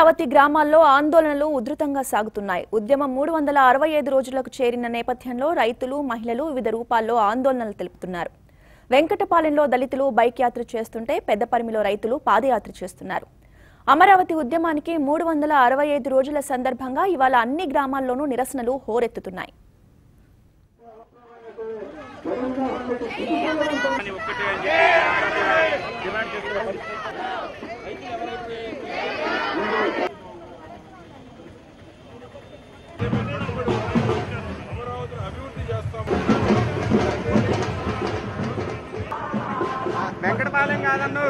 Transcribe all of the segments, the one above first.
అమరావతి గ్రామాల్లో ఆందోళనలు ఉధృతంగా సాగుతున్నాయి ఉద్యమం మూడు వందల అరవై ఐదు రోజులకు చేరిన నేపథ్యంలో రైతులు మహిళలు వివిధ రూపాల్లో ఆందోళనలు తెలుపుతున్నారు వెంకటపాలెంలో దళితులు బైక్ యాత్ర చేస్తుంటే పెద్దపరిమిలో రైతులు పాదయాత్ర చేస్తున్నారు అమరావతి ఉద్యమానికి మూడు వందల అరవై ఐదు రోజుల సందర్భంగా ఇవాళ అన్ని గ్రామాల్లోనూ నిరసనలు హోరెత్తుతున్నాయి అని ఒక్కటే అని చెప్పి డిమాండ్ చేస్తున్న పరిస్థితి వెంకటపాలెం కాదన్ను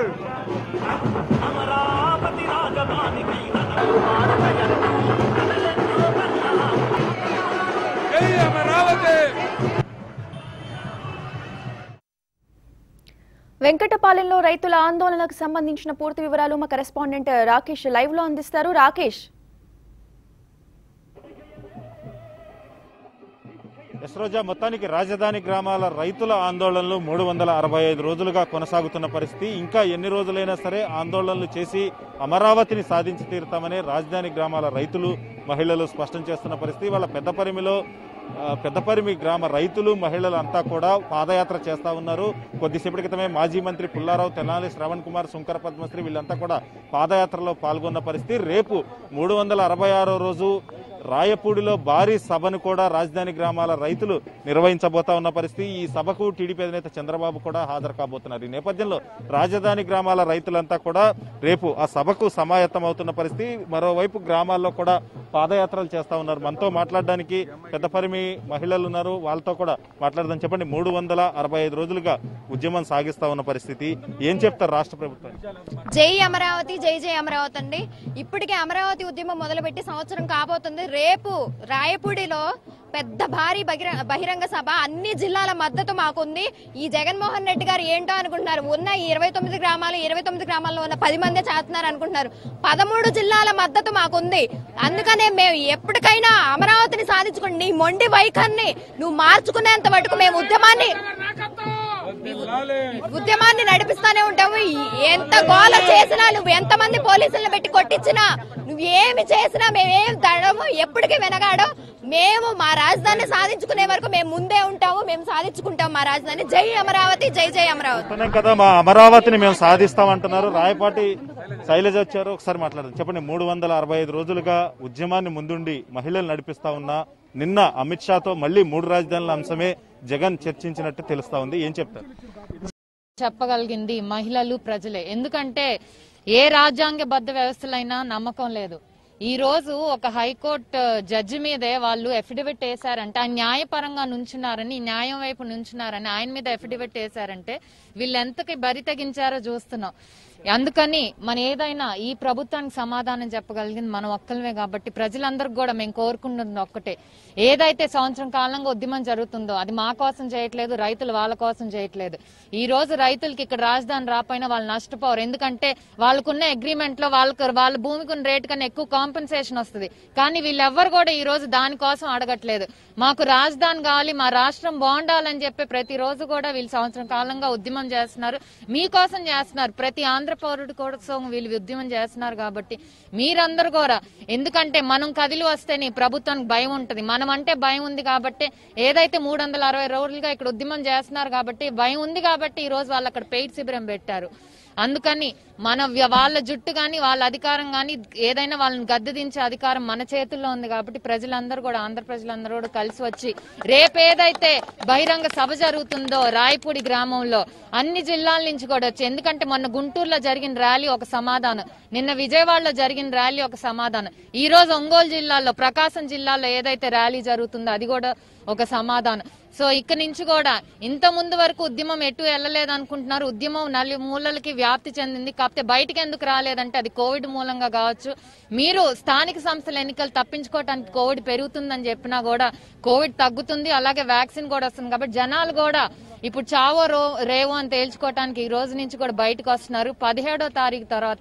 జై అమరావతి వెంకటపాలెంలో రైతుల ఆందోళనకు సంబంధించిన పూర్తి వివరాలు మా కరెస్పాండెంట్ రాకేష్ లైవ్ లో అందిస్తారు రాకేష్ యశ్రోజా మొత్తానికి రాజధాని గ్రామాల రైతుల ఆందోళనలు మూడు వందల అరవై ఐదు రోజులుగా కొనసాగుతున్న పరిస్థితి ఇంకా ఎన్ని రోజులైనా సరే ఆందోళనలు చేసి అమరావతిని సాధించి తీరుతామని రాజధాని గ్రామాల రైతులు మహిళలు స్పష్టం చేస్తున్న పరిస్థితి వాళ్ళ పెద్దపరిమిలో ఆ, పెద్దపరిమి గ్రామ రైతులు మహిళలు అంతా కూడా పాదయాత్ర చేస్తా ఉన్నారు కొద్దిసేపటి క్రితమే మాజీ మంత్రి పుల్లారావు తెనాలి శ్రవణ్ కుమార్ శంకర పద్మశ్రీ వీళ్ళంతా కూడా పాదయాత్రలో పాల్గొన్న పరిస్థితి రేపు మూడు వందల అరవై ఆరో రోజు రాయపూడిలో భారీ సభను కూడా రాజధాని గ్రామాల రైతులు నిర్వహించబోతా ఉన్న పరిస్థితి ఈ సభకు టీడీపీ అధినేత చంద్రబాబు కూడా హాజరు కాబోతున్నారు ఈ నేపథ్యంలో రాజధాని గ్రామాల రైతులంతా కూడా రేపు ఆ సభకు సమాయత్తం అవుతున్న పరిస్థితి మరోవైపు గ్రామాల్లో కూడా పాదయాత్రలు చేస్తా ఉన్నారు మనతో మాట్లాడడానికి పెద్దపరిమి మహిళలు ఉన్నారు వాళ్ళతో కూడా మాట్లాడదాం చెప్పండి మూడు వందల అరవై ఐదు రోజులుగా ఉద్యమం సాగిస్తా ఉన్న పరిస్థితి ఏం చెప్తారు రాష్ట్ర ప్రభుత్వం జై అమరావతి జై జై అమరావతి అండి ఇప్పటికే అమరావతి ఉద్యమం మొదలుపెట్టి సంవత్సరం కాబోతుంది రేపు రాయపూడిలో పెద్ద భారీ బహిర- బహిరంగ సభ అన్ని జిల్లాల మద్దతు మాకుంది ఈ జగన్మోహన్ రెడ్డి గారు ఏంటో అనుకుంటున్నారు ఉన్న ఈ ఇరవై తొమ్మిది గ్రామాలు ఇరవై తొమ్మిది గ్రామాల్లో ఉన్న పది మందే చేస్తున్నారు అనుకుంటున్నారు పదమూడు జిల్లాల మద్దతు మాకుంది అందుకనే మేము ఎప్పటికైనా అమరావతిని సాధించుకుని నీ మొండి వైఖరిని నువ్వు మార్చుకునేంత మటుకు మేము ఉద్యమాన్ని ఉద్యమాన్ని నడిపిస్తానే ఉంటాము ఎంత గోల చేసినా నువ్వు ఎంత మంది పోలీసులను పెట్టి కొట్టించినా నువ్వు ఏమి చేసినా మేమేం తడము ఎప్పటికీ వెనగాడో మేము మా రాజధానిని సాధించుకునే వరకు మేము ముందే ఉంటాము మేము సాధించుకుంటాం మా రాజధాని జై అమరావతి జై జై అమరావతి చెప్తున్నాం కదా మా అమరావతిని మేము సాధిస్తామంటున్నారు రాయపాటి శైలజ వచ్చారు ఒకసారి మాట్లాడండి చెప్పండి మూడు వందల అరవై ఐదు రోజులుగా ఉద్యమాన్ని ముందుండి మహిళలు నడిపిస్తా ఉన్నా నిన్న అమిత్ షాతో మళ్ళీ మూడు రాజధానుల అంశమే జగన్ చర్చించినట్టు తెలుస్తా ఉంది ఏం చెప్తారు చెప్పగలిగింది మహిళలు ప్రజలే ఎందుకంటే ఏ రాజ్యాంగబద్ధ వ్యవస్థలైనా నమ్మకం లేదు ఈ రోజు ఒక హైకోర్టు జడ్జి మీదే వాళ్ళు ఎఫిడవిట్ వేశారంటే ఆయన న్యాయపరంగా నుంచున్నారని న్యాయం వైపు నుంచున్నారని ఆయన మీద ఎఫిడవిట్ వేశారంటే వీళ్ళు ఎంతకి బరి తెగించారో చూస్తున్నాం అందుకని మన ఏదైనా ఈ ప్రభుత్వానికి సమాధానం చెప్పగలిగింది మనం ఒక్కలమే కాబట్టి ప్రజలందరికి కూడా మేము కోరుకున్నది ఒక్కటే ఏదైతే సంవత్సరం కాలంగా ఉద్యమం జరుగుతుందో అది మా కోసం చేయట్లేదు రైతులు వాళ్ళ కోసం చేయట్లేదు ఈ రోజు రైతులకి ఇక్కడ రాజధాని రాపోయినా వాళ్ళు నష్టపోరు ఎందుకంటే వాళ్ళకున్న అగ్రిమెంట్ లో వాళ్ళకు వాళ్ళ భూమికి ఉన్న రేటు కన్నా ఎక్కువ కాంపెన్సేషన్ వస్తుంది కానీ వీళ్ళెవ్వరు కూడా ఈ రోజు దానికోసం అడగట్లేదు మాకు రాజధాని కావాలి మా రాష్ట్రం బాగుండాలని చెప్పి ప్రతి రోజు కూడా వీళ్ళు సంవత్సరం కాలంగా ఉద్యమం చేస్తున్నారు మీకోసం చేస్తున్నారు ప్రతి ఆంధ్ర పౌరుడి కోసం వీళ్ళు ఉద్యమం చేస్తున్నారు కాబట్టి మీరందరూ కూడా ఎందుకంటే మనం కదిలి వస్తేనే ప్రభుత్వానికి భయం ఉంటది మనం అంటే భయం ఉంది కాబట్టి ఏదైతే మూడు వందల అరవై రోజులుగా ఇక్కడ ఉద్యమం చేస్తున్నారు కాబట్టి భయం ఉంది కాబట్టి ఈ రోజు వాళ్ళు అక్కడ పెయిడ్ శిబిరం పెట్టారు అందుకని మన వ్య- వాళ్ళ జుట్టు గాని వాళ్ళ అధికారం గాని ఏదైనా వాళ్ళని గద్దె దించే అధికారం మన చేతుల్లో ఉంది కాబట్టి ప్రజలందరూ కూడా ఆంధ్ర ప్రజలందరూ కూడా కలిసి వచ్చి రేపు ఏదైతే బహిరంగ సభ జరుగుతుందో రాయపూడి గ్రామంలో అన్ని జిల్లాల నుంచి కూడా వచ్చి ఎందుకంటే మొన్న గుంటూరులో జరిగిన ర్యాలీ ఒక సమాధానం నిన్న విజయవాడలో జరిగిన ర్యాలీ ఒక సమాధానం ఈ రోజు ఒంగోలు జిల్లాలో ప్రకాశం జిల్లాలో ఏదైతే ర్యాలీ జరుగుతుందో అది కూడా ఒక సమాధానం సో ఇక్కడి నుంచి కూడా ఇంత ముందు వరకు ఉద్యమం ఎటు వెళ్ళలేదు అనుకుంటున్నారు ఉద్యమం నలి మూలలకి వ్యాప్తి చెందింది కాకపోతే బయటికి ఎందుకు రాలేదంటే అది కోవిడ్ మూలంగా కావచ్చు మీరు స్థానిక సంస్థల ఎన్నికలు తప్పించుకోవడానికి కోవిడ్ పెరుగుతుందని చెప్పినా కూడా కోవిడ్ తగ్గుతుంది అలాగే వ్యాక్సిన్ కూడా వస్తుంది కాబట్టి జనాలు కూడా ఇప్పుడు చావో రో రేవో అని తేల్చుకోవటానికి ఈ రోజు నుంచి కూడా బయటకు వస్తున్నారు పదిహేడో తారీఖు తర్వాత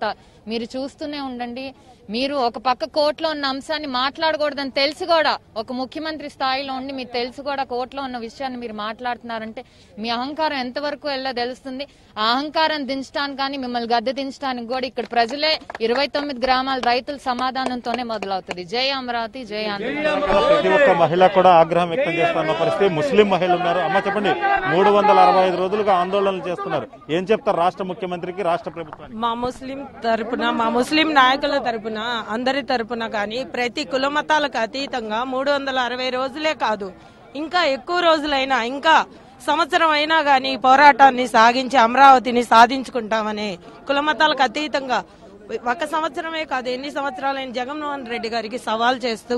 మీరు చూస్తూనే ఉండండి మీరు ఒక పక్క కోర్టులో ఉన్న అంశాన్ని మాట్లాడకూడదని తెలిసి కూడా ఒక ముఖ్యమంత్రి స్థాయిలో ఉండి మీకు తెలిసి కూడా కోర్టులో ఉన్న విషయాన్ని మీరు మాట్లాడుతున్నారంటే మీ అహంకారం ఎంతవరకు వెళ్ళో తెలుస్తుంది ఆ అహంకారం దించడానికి కానీ మిమ్మల్ని గద్దె దించడానికి కూడా ఇక్కడ ప్రజలే ఇరవై తొమ్మిది గ్రామాల రైతుల సమాధానంతోనే మొదలవుతుంది జై అమరావతి జై ఆంధ్ర ప్రతి ఒక్క మహిళ కూడా ఆగ్రహం వ్యక్తం చేస్తున్న పరిస్థితి ముస్లిం మహిళలు ఉన్నారు అమ్మ చెప్పండి మూడు వందల అరవై ఐదు రోజులుగా ఆందోళనలు చేస్తున్నారు ఏం చెప్తారు రాష్ట్ర ముఖ్యమంత్రికి రాష్ట్ర ప్రభుత్వానికి మా ముస్లిం తరపున మా ముస్లిం నాయకుల తరపున అందరి తరపున కానీ ప్రతి కుల మతాలకు అతీతంగా మూడు వందల అరవై రోజులే కాదు ఇంకా ఎక్కువ రోజులైనా ఇంకా సంవత్సరం అయినా గానీ ఈ పోరాటాన్ని సాగించి అమరావతిని సాధించుకుంటామని కుల మతాలకు అతీతంగా ఒక సంవత్సరమే కాదు ఎన్ని సంవత్సరాలైన జగన్మోహన్ రెడ్డి గారికి సవాల్ చేస్తూ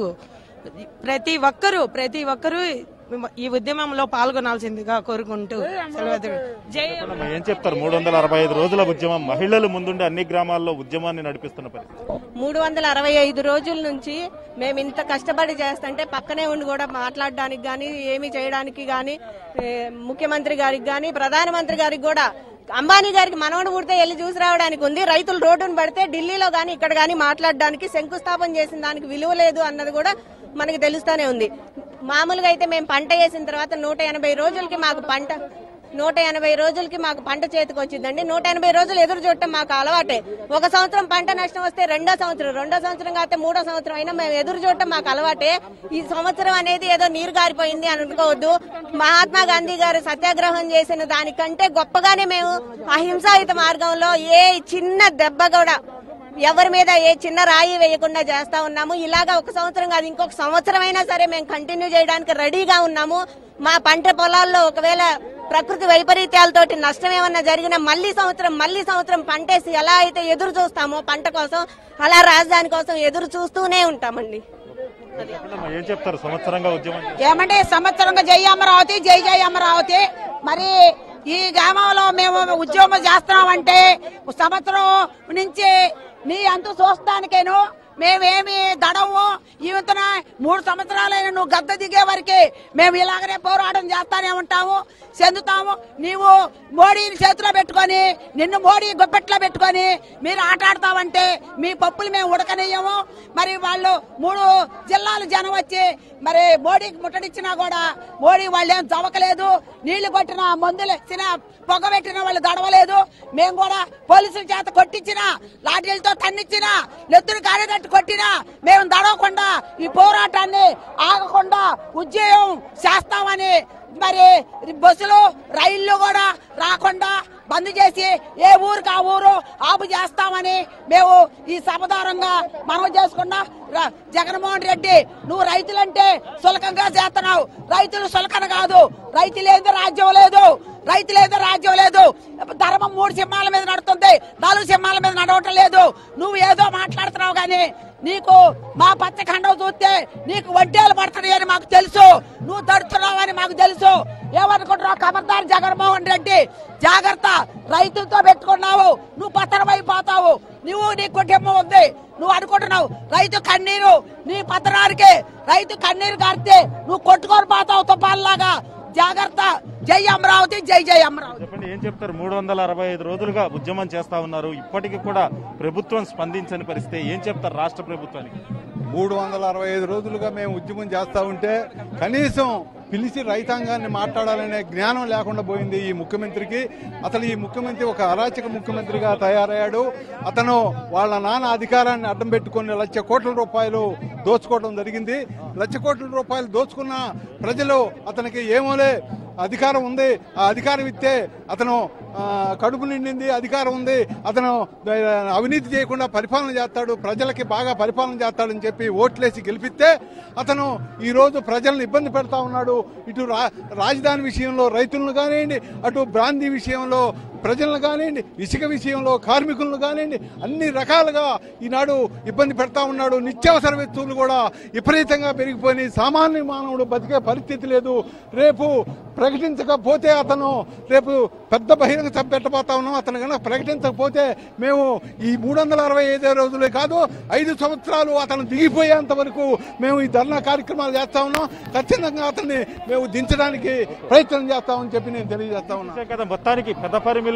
ప్రతి ఒక్కరూ ప్రతి ఒక్కరూ ఈ ఉద్యమంలో పాల్గొనాల్సిందిగా కోరుకుంటూ సెలవు జై అమ్మ, ఏం చెప్తారు మూడు వందల అరవై ఐదు రోజుల ఉద్యమం మహిళలు ముందుండి అన్ని గ్రామాల్లో ఉద్యమాన్ని నడిపిస్తున్న పరిస్థితి మూడు వందల అరవై ఐదు రోజుల నుంచి మేము ఇంత కష్టపడి చేస్తుంటే పక్కనే ఉండి కూడా మాట్లాడడానికి కానీ ఏమి చేయడానికి కానీ ముఖ్యమంత్రి గారికి కానీ ప్రధానమంత్రి గారికి కూడా అంబానీ గారికి మనవడు పుడితే వెళ్ళి చూసి రావడానికి ఉంది రైతులు రోడ్డును పడితే ఢిల్లీలో కానీ ఇక్కడ కానీ మాట్లాడడానికి శంకుస్థాపన చేసిన దానికి విలువ లేదు అన్నది కూడా మనకి తెలుస్తానే ఉంది మామూలుగా అయితే మేము పంట వేసిన తర్వాత నూట ఎనభై రోజులకి మాకు పంట నూట ఎనభై రోజులకి మాకు పంట చేతికి వచ్చిందండి నూట ఎనభై రోజులు ఎదురు చూడటం మాకు అలవాటే ఒక సంవత్సరం పంట నష్టం వస్తే రెండో సంవత్సరం రెండో సంవత్సరం కాకపోతే మూడో సంవత్సరం అయినా మేము ఎదురు చూడటం మాకు అలవాటే ఈ సంవత్సరం అనేది ఏదో నీరు గారిపోయింది అని అనుకోవద్దు మహాత్మా గాంధీ గారు సత్యాగ్రహం చేసిన దానికంటే గొప్పగానే మేము అహింసాయుత మార్గంలో ఏ చిన్న దెబ్బ కూడా ఎవరి మీద ఏ చిన్న రాయి వేయకుండా చేస్తా ఉన్నాము ఇలాగా ఒక సంవత్సరం కాదు ఇంకొక సంవత్సరం అయినా సరే మేము కంటిన్యూ చేయడానికి రెడీగా ఉన్నాము మా పంట పొలాల్లో ఒకవేళ ప్రకృతి వైపరీత్యాలతోటి నష్టం ఏమన్నా జరిగినా మళ్ళీ సంవత్సరం మళ్ళీ సంవత్సరం పంటేసి ఎలా అయితే ఎదురు చూస్తామో పంట కోసం అలా రాజధాని కోసం ఎదురు చూస్తూనే ఉంటామండి చెప్పండమ్మా, ఏం చెప్తారు సంవత్సరంగా ఉద్యమం చేస్తున్నారు. ఏమంటే సంవత్సరంగా జై అమరావతి జై జై అమరావతి మరి ఈ గ్రామంలో మేము ఉద్యోగం చేస్తున్నామంటే సంవత్సరం నుంచి నీ అంతు చూస్తానికేను మేమేమి దడవు ఈవెంతన మూడు సంవత్సరాలైన నువ్వు గద్ద దిగే వరకు మేము ఇలాగనే పోరాటం చేస్తానే ఉంటాము చెందుతాము నీవు మోడీని చేతిలో పెట్టుకొని నిన్ను మోడీ గొప్పెట్లో పెట్టుకొని మీరు ఆట ఆడతామంటే మీ పప్పులు మేము ఉడకనియ్యము మరి వాళ్ళు మూడు జిల్లాలు జనం వచ్చి మరి మోడీకి ముట్టడిచ్చినా కూడా మోడీ వాళ్ళు ఏం చవకలేదు నీళ్లు కొట్టిన మందులు ఇచ్చిన పొగ పెట్టిన వాళ్ళు గడవలేదు మేము కూడా పోలీసుల చేత కొట్టించిన లాఠీలతో తన్నిచ్చిన నెత్తురు కారేదట్టు కొట్టినా మేము దడవకుండా ఈ పోరాటాన్ని ఆగకుండా ఉద్యమం చేస్తామని మరి బస్సులు రైళ్లు కూడా రాకుండా బంద్ చేసి ఏ ఊరికి ఆ ఊరు ఆపు చేస్తామని మేము ఈ సభదారంగా మనం చేసుకున్నా ర- జగన్మోహన్ రెడ్డి నువ్వు రైతులంటే సులకంగా చేస్తున్నావు రైతులు సులకన కాదు రైతు లేదు రాజ్యం లేదు రైతు లేదు రాజ్యం లేదు ధర్మం మూడు సింహాల మీద నడుతుంది నాలుగు సింహాల మీద నడవటం లేదు నువ్వు ఏదో మాట్లాడుతున్నావు గాని నీకు మా పచ్చ ఖండం చూస్తే నీకు వడ్డేలు పడుతున్నాయి అని మాకు తెలుసు నువ్వు తడుతున్నావు అని మాకు తెలుసు ఏమనుకుంటున్నావు ఖబర్దార్ జగన్మోహన్ రెడ్డి జాగ్రత్త రైతులతో పెట్టుకున్నావు నువ్వు పతనం అయిపోతావు నువ్వు నీ కుటుంబం ఉంది నువ్వు అనుకుంటున్నావు రైతు కన్నీరు నీ పతనానికి రైతు కన్నీరు కారితే నువ్వు కొట్టుకొని పోతావు తుపాల్లాగా జాగ్రత్త జై అమరావతి జై జై అమరావతి చెప్పండి ఏం చెప్తారు మూడు వందల అరవై ఐదు రోజులుగా ఉద్యమం చేస్తా ఉన్నారు ఇప్పటికీ కూడా ప్రభుత్వం స్పందించని పరిస్థితి ఏం చెప్తారు రాష్ట్ర ప్రభుత్వానికి మూడు వందల అరవై ఐదు రోజులుగా మేము ఉద్యమం చేస్తా ఉంటే కనీసం పిలిచి రైతాంగాన్ని మాట్లాడాలనే జ్ఞానం లేకుండా పోయింది ఈ ముఖ్యమంత్రికి అసలు ఈ ముఖ్యమంత్రి ఒక అరాచక ముఖ్యమంత్రిగా తయారయ్యాడు అతను వాళ్ళ నాన్న అధికారాన్ని అడ్డం పెట్టుకొని లక్ష కోట్ల రూపాయలు దోచుకోవడం జరిగింది లక్ష కోట్ల రూపాయలు దోచుకున్న ప్రజలు అతనికి ఏమోలే అధికారం ఉంది ఆ అధికారం ఇస్తే అతను ఆ, కడుపు నిండింది అధికారం ఉంది అతను ఆ, అవినీతి చేయకుండా పరిపాలన చేస్తాడు ప్రజలకి బాగా పరిపాలన చేస్తాడని చెప్పి ఓట్లేసి గెలిపిస్తే అతను ఈ రోజు ప్రజలను ఇబ్బంది పెడతా ఉన్నాడు ఇటు రా- రాజధాని విషయంలో రైతులను కానివ్వండి అటు బ్రాందీ విషయంలో ప్రజలను కానివ్వండి ఇసుక విషయంలో కార్మికులను కానివ్వండి అన్ని రకాలుగా ఈనాడు ఇబ్బంది పెడతా ఉన్నాడు నిత్యావసర వస్తువులు కూడా విపరీతంగా పెరిగిపోయినాయి సామాన్య మానవుడు బతికే పరిస్థితి లేదు రేపు ప్రకటించకపోతే అతను రేపు పెద్ద బహిరంగ సభ పెట్టబోతా ఉన్నాం అతను కనుక ప్రకటించకపోతే మేము ఈ మూడు వందల అరవై ఐదో రోజులే కాదు ఐదు సంవత్సరాలు అతను దిగిపోయేంత వరకు మేము ఈ ధర్నా కార్యక్రమాలు చేస్తా ఉన్నాం ఖచ్చితంగా అతన్ని మేము దించడానికి ప్రయత్నం చేస్తామని చెప్పి నేను తెలియజేస్తా ఉన్నాను అంతే కదా మొత్తానికి పెద్దపరిమిలో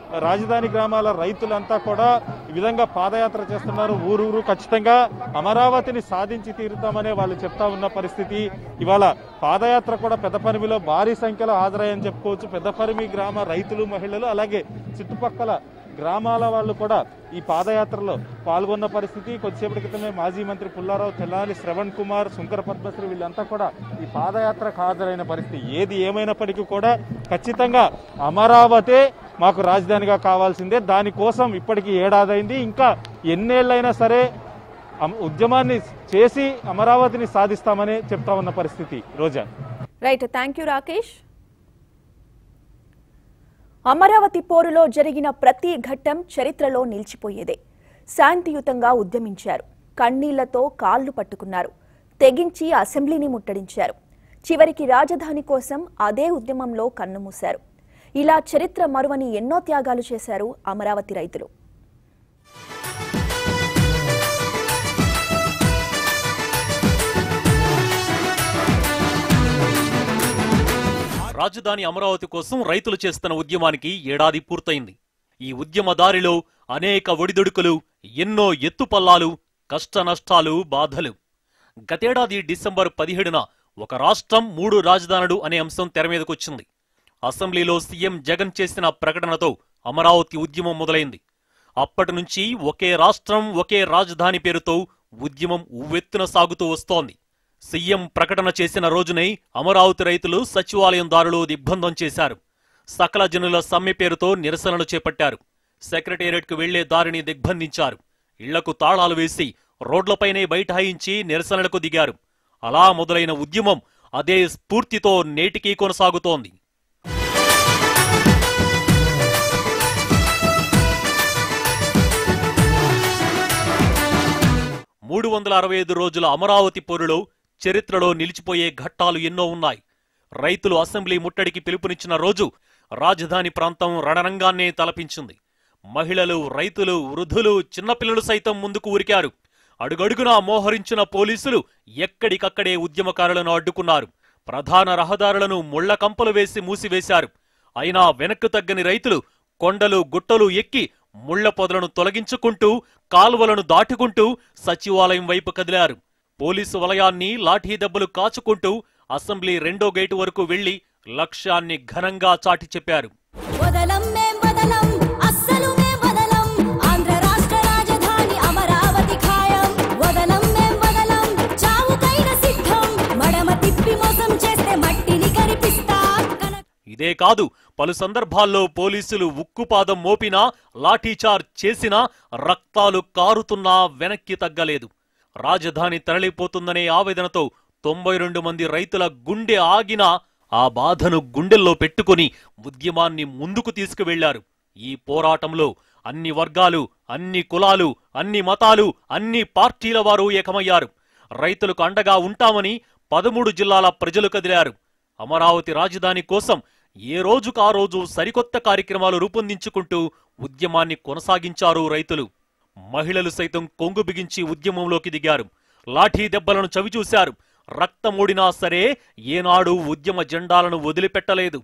రాజధాని గ్రామాల రైతులంతా కూడా ఈ విధంగా పాదయాత్ర చేస్తున్నారు ఊరూరు ఖచ్చితంగా అమరావతిని సాధించి తీరుతామనే వాళ్ళు చెప్తా ఉన్న పరిస్థితి ఇవాళ పాదయాత్ర కూడా పెద్దపరిమిలో భారీ సంఖ్యలో హాజరయ్యని చెప్పుకోవచ్చు పెద్దపరిమి గ్రామ రైతులు మహిళలు అలాగే చుట్టుపక్కల గ్రామాల వాళ్ళు కూడా ఈ పాదయాత్రలో పాల్గొన్న పరిస్థితి కొద్దిసేపటి క్రితమే మాజీ మంత్రి పుల్లారావు తెల్లాలి శ్రవణ్ కుమార్ శంకర పద్మశ్రీ వీళ్ళంతా కూడా ఈ పాదయాత్రకు హాజరైన పరిస్థితి ఏది ఏమైనప్పటికీ కూడా ఖచ్చితంగా అమరావతే మాకు రాజధానిగా కావాల్సిందే దానికోసం ఇప్పటికి ఏడాదైంది ఇంకా ఎన్నేళ్ళైనా సరే అమ- ఉద్యమాన్ని చేసి అమరావతిని సాధిస్తామని చెప్తా ఉన్న పరిస్థితి Roja right thank you Rakesh Amaravati పోరులో జరిగిన ప్రతి ఘట్టం చరిత్రలో నిలిచిపోయేదే శాంతియుతంగా ఉద్యమించారు కన్నీళ్లతో కాళ్లు పట్టుకున్నారు తెగించి అసెంబ్లీని ముట్టడించారు చివరికి రాజధాని కోసం అదే ఉద్యమంలో కన్నుమూశారు ఇలా చరిత్ర మరువని ఎన్నో త్యాగాలు చేశారు అమరావతి రైతులు రాజధాని అమరావతి కోసం రైతులు చేస్తున్న ఉద్యమానికి ఏడాది పూర్తయింది ఈ ఉద్యమ దారిలో అనేక ఒడిదుడుకులు ఎన్నో ఎత్తుపల్లాలు కష్టనష్టాలు బాధలు గతేడాది డిసెంబర్ పదిహేడున ఒక రాష్ట్రం మూడు రాజధానులు అనే అంశం తెర మీదకొచ్చింది అసెంబ్లీలో సీఎం జగన్ చేసిన ప్రకటనతో అమరావతి ఉద్యమం మొదలైంది అప్పటి నుంచి ఒకే రాష్ట్రం ఒకే రాజధాని పేరుతో ఉద్యమం ఉవ్వెత్తున సాగుతూ వస్తోంది సీఎం ప్రకటన చేసిన రోజునే అమరావతి రైతులు సచివాలయం దారులు దిగ్బంధం చేశారు సకల జనుల సమ్మె పేరుతో నిరసనలు చేపట్టారు సెక్రటేరియట్కు వెళ్లే దారిని దిగ్బంధించారు ఇళ్లకు తాళాలు వేసి రోడ్లపైనే బైఠాయించి నిరసనలకు దిగారు అలా మొదలైన ఉద్యమం అదే స్ఫూర్తితో నేటికీ కొనసాగుతోంది మూడు వందల అరవై ఐదు రోజుల అమరావతి పోరులో చరిత్రలో నిలిచిపోయే ఘట్టాలు ఎన్నో ఉన్నాయి రైతులు అసెంబ్లీ ముట్టడికి పిలుపునిచ్చిన రోజు రాజధాని ప్రాంతం రణరంగాన్నే తలపించింది మహిళలు రైతులు వృద్ధులు చిన్నపిల్లలు సైతం ముందుకు ఉరికారు అడుగడుగునా మోహరించిన పోలీసులు ఎక్కడికక్కడే ఉద్యమకారులను అడ్డుకున్నారు ప్రధాన రహదారులను ముళ్ల కంపలు వేసి మూసివేశారు అయినా వెనక్కు తగ్గని రైతులు కొండలు గుట్టలు ఎక్కి ముళ్ల పొదలను తొలగించుకుంటూ కాలువలను దాటుకుంటూ సచివాలయం వైపు కదిలారు పోలీసు వలయాన్ని లాఠీ దెబ్బలు కాచుకుంటూ అసెంబ్లీ రెండో గేటు వరకు వెళ్లి లక్ష్యాన్ని ఘనంగా చాటి చెప్పారు వదలం మేం వదలం అస్సలు మేం వదలం ఆంధ్ర రాష్ట్ర రాజధాని అమరావతి ఖాయం వదలం మేం వదలం చావుకైన సిద్ధం మడమ తిప్పి మోసం చేస్తే మట్టిని కరిపిస్తా కన- ఇదే కాదు పలు సందర్భాల్లో పోలీసులు ఉక్కుపాదం మోపినా లాఠీచార్జ్ చేసినా రక్తాలు కారుతున్నా వెనక్కి తగ్గలేదు రాజధాని తరలిపోతుందనే ఆవేదనతో తొంభై రెండు మంది రైతుల గుండె ఆగినా ఆ బాధను గుండెల్లో పెట్టుకుని ఉద్యమాన్ని ముందుకు తీసుకువెళ్లారు ఈ పోరాటంలో అన్ని వర్గాలు అన్ని కులాలు అన్ని మతాలు అన్ని పార్టీల వారు ఏకమయ్యారు రైతులకు అండగా ఉంటామని పదమూడు జిల్లాల ప్రజలు కదిలారు అమరావతి రాజధాని కోసం ఏ రోజుకు ఆ రోజు సరికొత్త కార్యక్రమాలు రూపొందించుకుంటూ ఉద్యమాన్ని కొనసాగించారు రైతులు మహిళలు సైతం కొంగు బిగించి ఉద్యమంలోకి దిగారు లాఠీ దెబ్బలను చవిచూశారు రక్తమూడినా సరే ఏనాడు ఉద్యమ జెండాలను వదిలిపెట్టలేదు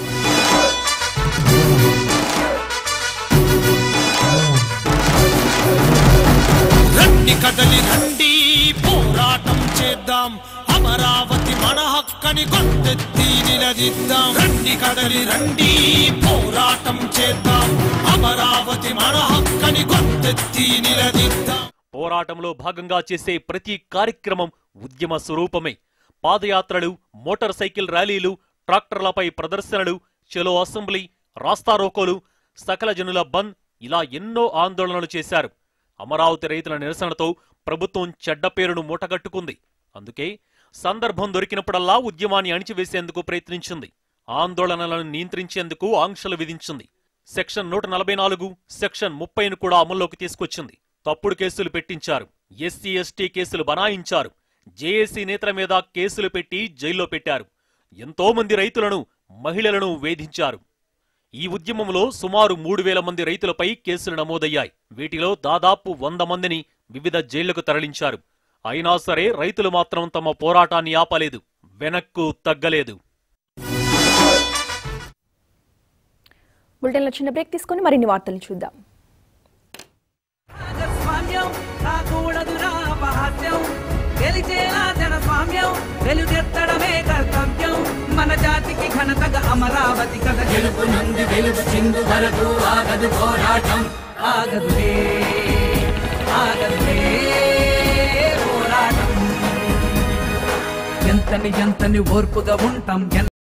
రండి కదలి రండి పోరాటం చేద్దాం అమరావతి మన హక్కని గొంతెత్తి నిలదిద్దాం రండి కదలి రండి పోరాటం చేద్దాం అమరావతి మన హక్కని గొంతెత్తి నిలదిద్దాం పోరాటంలో భాగంగా చేసే ప్రతి కార్యక్రమం ఉద్యమ స్వరూపమే పాదయాత్రలు మోటార్ సైకిల్ ర్యాలీలు ట్రాక్టర్లపై ప్రదర్శనలు చెలో అసెంబ్లీ రాస్తారోకోలు సకల జనుల బంద్ ఇలా ఎన్నో ఆందోళనలు చేశారు అమరావతి రైతుల నిరసనతో ప్రభుత్వం చెడ్డ పేరును మూటగట్టుకుంది అందుకే సందర్భం దొరికినప్పుడల్లా ఉద్యమాన్ని అణిచివేసేందుకు ప్రయత్నించింది ఆందోళనలను నియంత్రించేందుకు ఆంక్షలు విధించింది సెక్షన్ నూట నలభై నాలుగు సెక్షన్ ముప్పైను కూడా అమల్లోకి తీసుకొచ్చింది తప్పుడు కేసులు పెట్టించారు ఎస్సీ ఎస్టీ కేసులు బనాయించారు జేఏసీ నేతల మీద కేసులు పెట్టి జైల్లో పెట్టారు ఎంతో మంది రైతులను మహిళలను వేధించారు ఈ ఉద్యమంలో సుమారు మూడు వేల మంది రైతులపై కేసులు నమోదయ్యాయి వీటిలో దాదాపు వంద మందిని వివిధ జైళ్లకు తరలించారు అయినా సరే రైతులు మాత్రం తమ పోరాటాన్ని ఆపలేదు వెనక్కు తగ్గలేదు బులెటిన్లో చిన్న బ్రేక్ తీసుకొని మరిన్ని వార్తలు చూద్దాం స్వామ్యం రాకూడదురా అపహాస్యం గెలిచేలా జనస్వామ్యం వెలుగెత్తడమే కర్తవ్యం మన జాతికి ఘనతగా అమరావతి కథ గెలుపు నుండి వెలుగు చిందు వరకు ఆగదు పోరాటం ఆగదులే ఆగదులే పోరాటం ఎంతని ఎంతని ఓర్పుగా ఉంటాం